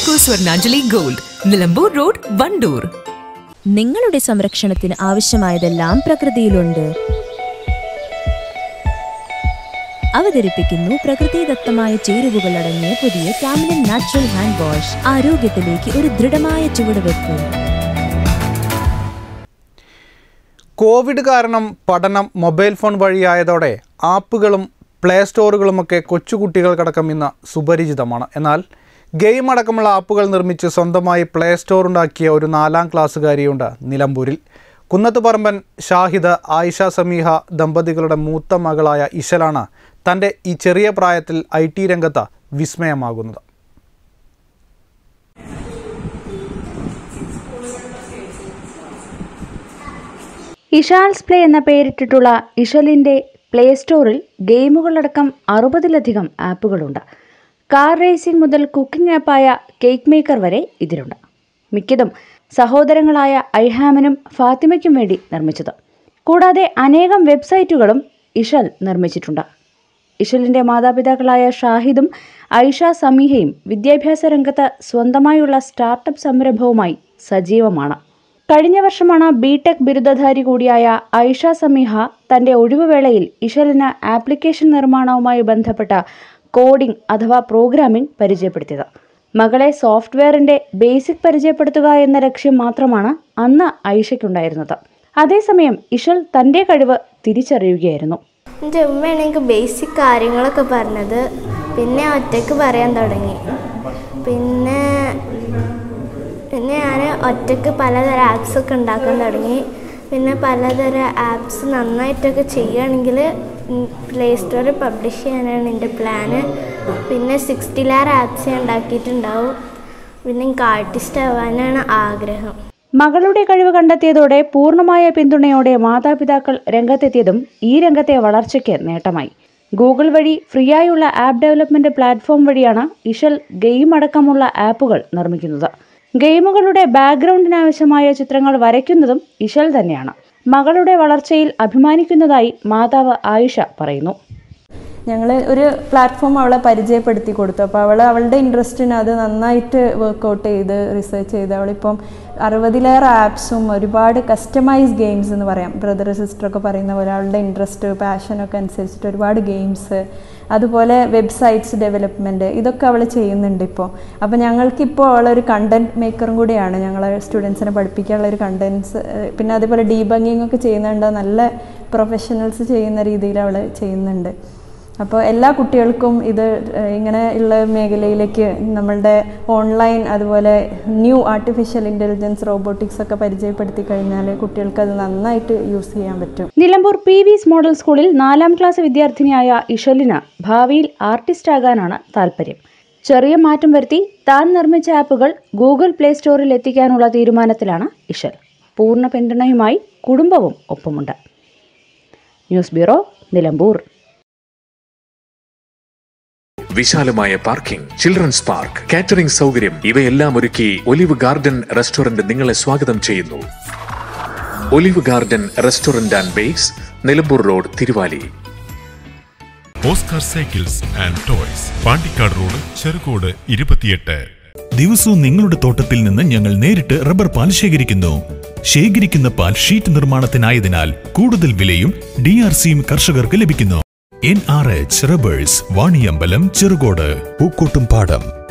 കുസാക്കോ Swarnanjali gold Nilambur road Wandoor നിങ്ങളുടെ സംരക്ഷണത്തിന് ആവശ്യമായതെല്ലാം പ്രകൃതിയിലുണ്ട് അവതരിപ്പിക്കുന്നു പ്രകൃതിദത്തമായ ചേരുവകൾ അടങ്ങിയ പുതിയ കാമിലൻ നാച്ചുറൽ ഹാൻഡ് വാഷ് ആരോഗ്യത്തിലേക്ക് ഒരു ദൃഢമായ ചുവടുവെപ്പ് കോവിഡ് കാരണം പഠനം മൊബൈൽ ഫോൺ വഴിയായതോടെ ആപ്പുകളും പ്ലേ സ്റ്റോറുകളുമൊക്കെ കൊച്ചുകുട്ടികൾക്കടക്കം ഇന്ന് സുപരിചിതമാണ് എന്നാൽ ഗെയിം അടക്കമുള്ള ആപ്പുകൾ നിർമ്മിച്ച് സ്വന്തമായി പ്ലേ സ്റ്റോർ ഉണ്ടാക്കിയ ഒരു നാലാം ക്ലാസ്സുകാരിയുണ്ട് നിലമ്പൂരിൽ കുന്നത്തുപറമ്പൻ ഷാഹിദ് ആയിഷ സമീഹ ദമ്പതികളുടെ മൂത്ത മകളായ ഇശലാണ് തൻ്റെ ഈ ചെറിയ പ്രായത്തിൽ ഐ ടി രംഗത്ത് വിസ്മയമാകുന്നത് ഇഷാൾസ് പ്ലേ എന്ന പേരിട്ടിട്ടുള്ള ഇഷലിൻ്റെ പ്ലേ സ്റ്റോറിൽ ഗെയിമുകളടക്കം അറുപതിലധികം ആപ്പുകളുണ്ട് കാർ റേസിംഗ് മുതൽ കുക്കിംഗ് ആപ്പായ കേക്ക് മേക്കർ വരെ ഇതിലുണ്ട് മിക്കതും സഹോദരങ്ങളായ ഐഹാമിനും ഫാത്തിമയ്ക്കും വേണ്ടി നിർമ്മിച്ചത് കൂടാതെ അനേകം വെബ്സൈറ്റുകളും ഇഷൽ നിർമ്മിച്ചിട്ടുണ്ട് ഇഷലിൻ്റെ മാതാപിതാക്കളായ ഷാഹിദും ഐഷ സമീഹയും വിദ്യാഭ്യാസ രംഗത്ത് സ്വന്തമായുള്ള സ്റ്റാർട്ടപ്പ് സംരംഭവുമായി സജീവമാണ് കഴിഞ്ഞ വർഷമാണ് ബിടെക് ബിരുദധാരി കൂടിയായ ഐഷ സമീഹ തന്റെ ഒഴിവുവേളയിൽ ഇഷലിന് ആപ്ലിക്കേഷൻ നിർമ്മാണവുമായി ബന്ധപ്പെട്ട കോഡിംഗ് അഥവാ പ്രോഗ്രാമിംഗ് പരിചയപ്പെടുത്തിയത് മകളെ സോഫ്റ്റ്വെയറിന്റെ ബേസിക് പരിചയപ്പെടുത്തുക എന്ന ലക്ഷ്യം മാത്രമാണ് അന്ന് ഐഷയ്ക്കുണ്ടായിരുന്നത് അതേസമയം ഇഷൽ തന്റെ കഴിവ് തിരിച്ചറിയുകയായിരുന്നു എൻ്റെ ഉമ്മയാണ് എനിക്ക് ബേസിക് കാര്യങ്ങളൊക്കെ പറഞ്ഞത് പിന്നെ ഒറ്റയ്ക്ക് പറയാൻ തുടങ്ങി പിന്നെ പിന്നെ ഞാൻ ഒറ്റയ്ക്ക് പലതരം ആപ്സൊക്കെ ഉണ്ടാക്കാൻ തുടങ്ങി പിന്നെ പലതരം ആപ്സ് നന്നായിട്ടൊക്കെ ചെയ്യുകയാണെങ്കിൽ പ്ലേ സ്റ്റോറിൽ പബ്ലിഷ് ചെയ്യാനാണ് എൻ്റെ പ്ലാന് പിന്നെ സിക്സ്റ്റിലാറ് ആപ്സ് ഞാൻ ഉണ്ടാക്കിയിട്ടുണ്ടാവും പിന്നെ എനിക്ക് ആർട്ടിസ്റ്റ് ആവാനാണ് ആഗ്രഹം മകളുടെ കഴിവ് കണ്ടെത്തിയതോടെ പൂർണ്ണമായ പിന്തുണയോടെ മാതാപിതാക്കൾ രംഗത്തെത്തിയതും ഈ രംഗത്തെ വളർച്ചയ്ക്ക് നേട്ടമായി ഗൂഗിൾ വഴി ഫ്രീയായുള്ള ആപ്പ് ഡെവലപ്മെന്റ് പ്ലാറ്റ്ഫോം വഴിയാണ് ഇഷൽ ഗെയിം അടക്കമുള്ള ആപ്പുകൾ നിർമ്മിക്കുന്നത് ഗെയിമുകളുടെ ബാക്ക്ഗ്രൗണ്ടിനാവശ്യമായ ചിത്രങ്ങൾ വരയ്ക്കുന്നതും ഇഷൽ തന്നെയാണ് മകളുടെ വളർച്ചയിൽ അഭിമാനിക്കുന്നതായി മാതാവ് ആയിഷ പറയുന്നു ഞങ്ങൾ ഒരു പ്ലാറ്റ്ഫോം അവളെ പരിചയപ്പെടുത്തി കൊടുത്തു അപ്പോൾ അവൾ അവളുടെ ഇൻട്രസ്റ്റിന് അത് നന്നായിട്ട് വർക്കൗട്ട് ചെയ്ത് റിസർച്ച് ചെയ്ത് അവളിപ്പം അറുപതിലേറെ ആപ്സും ഒരുപാട് കസ്റ്റമൈസ് ഗെയിംസ് എന്ന് പറയാം ബ്രദർ സിസ്റ്ററൊക്കെ പറയുന്ന പോലെ അവളുടെ ഇൻട്രസ്റ്റ് പാഷനൊക്കെ അനുസരിച്ചിട്ട് ഒരുപാട് ഗെയിംസ് അതുപോലെ വെബ്സൈറ്റ്സ് ഡെവലപ്മെൻറ്റ് ഇതൊക്കെ അവൾ ചെയ്യുന്നുണ്ട് ഇപ്പോൾ അപ്പോൾ ഞങ്ങൾക്കിപ്പോൾ അവളൊരു കണ്ടൻറ് മേക്കറും കൂടിയാണ് ഞങ്ങളെ സ്റ്റുഡൻസിനെ പഠിപ്പിക്കാനുള്ള ഒരു കണ്ടൻസ് പിന്നെ അതുപോലെ ഡീബങ്കിങ് ഒക്കെ ചെയ്യുന്നുണ്ട് നല്ല പ്രൊഫഷണൽസ് ചെയ്യുന്ന രീതിയിൽ അവൾ ചെയ്യുന്നുണ്ട് അപ്പോൾ എല്ലാ കുട്ടികൾക്കും ഇത് ഇങ്ങനെ ഉള്ള മേഖലയിലേക്ക് നമ്മളുടെ ഓൺലൈൻ അതുപോലെ ന്യൂ ആർട്ടിഫിഷ്യൽ ഇൻ്റലിജൻസ് റോബോട്ടിക്സ് ഒക്കെ പരിചയപ്പെടുത്തി കഴിഞ്ഞാൽ കുട്ടികൾക്ക് അത് നന്നായിട്ട് യൂസ് ചെയ്യാൻ പറ്റും നിലമ്പൂർ പി വിസ് മോഡൽ സ്കൂളിൽ നാലാം ക്ലാസ് വിദ്യാർത്ഥിനിയായ ഇഷലിന് ഭാവിയിൽ ആർട്ടിസ്റ്റ് ആകാനാണ് താല്പര്യം ചെറിയ മാറ്റം വരുത്തി താൻ നിർമ്മിച്ച ആപ്പുകൾ ഗൂഗിൾ പ്ലേ സ്റ്റോറിൽ എത്തിക്കാനുള്ള തീരുമാനത്തിലാണ് ഇഷൽ പൂർണ്ണ പിന്തുണയുമായി കുടുംബവും ഒപ്പമുണ്ട് ന്യൂസ് ബ്യൂറോ നിലമ്പൂർ വിശാലമായ പാർക്കിംഗ് ചിൽഡ്രൻസ് പാർക്ക് കാറ്ററിംഗ് സൗകര്യം ഇവയെല്ലാം ഒരുക്കി ഒലിവ് ഗാർഡൻ റെസ്റ്റോറന്റ് നിങ്ങളെ സ്വാഗതം ചെയ്യുന്നു olive garden restaurant and bakes Nilambur road Thiruvali Oscar cycles and toys Pandikkad road Cherukode ഇരുപത്തിയെട്ട് ദിവസവും നിങ്ങളുടെ തോട്ടത്തിൽ നിന്ന് ഞങ്ങൾ നേരിട്ട് റബ്ബർ പാൽ ശേഖരിക്കുന്നു ശേഖരിക്കുന്ന പാൽ ഷീറ്റ് നിർമ്മാണത്തിനായതിനാൽ കൂടുതൽ വിലയും ഡി ആർ സിയും കർഷകർക്ക് ലഭിക്കുന്നു N R H rubbers Vaniyambalam Cherukode പൂക്കോട്ടും പാടം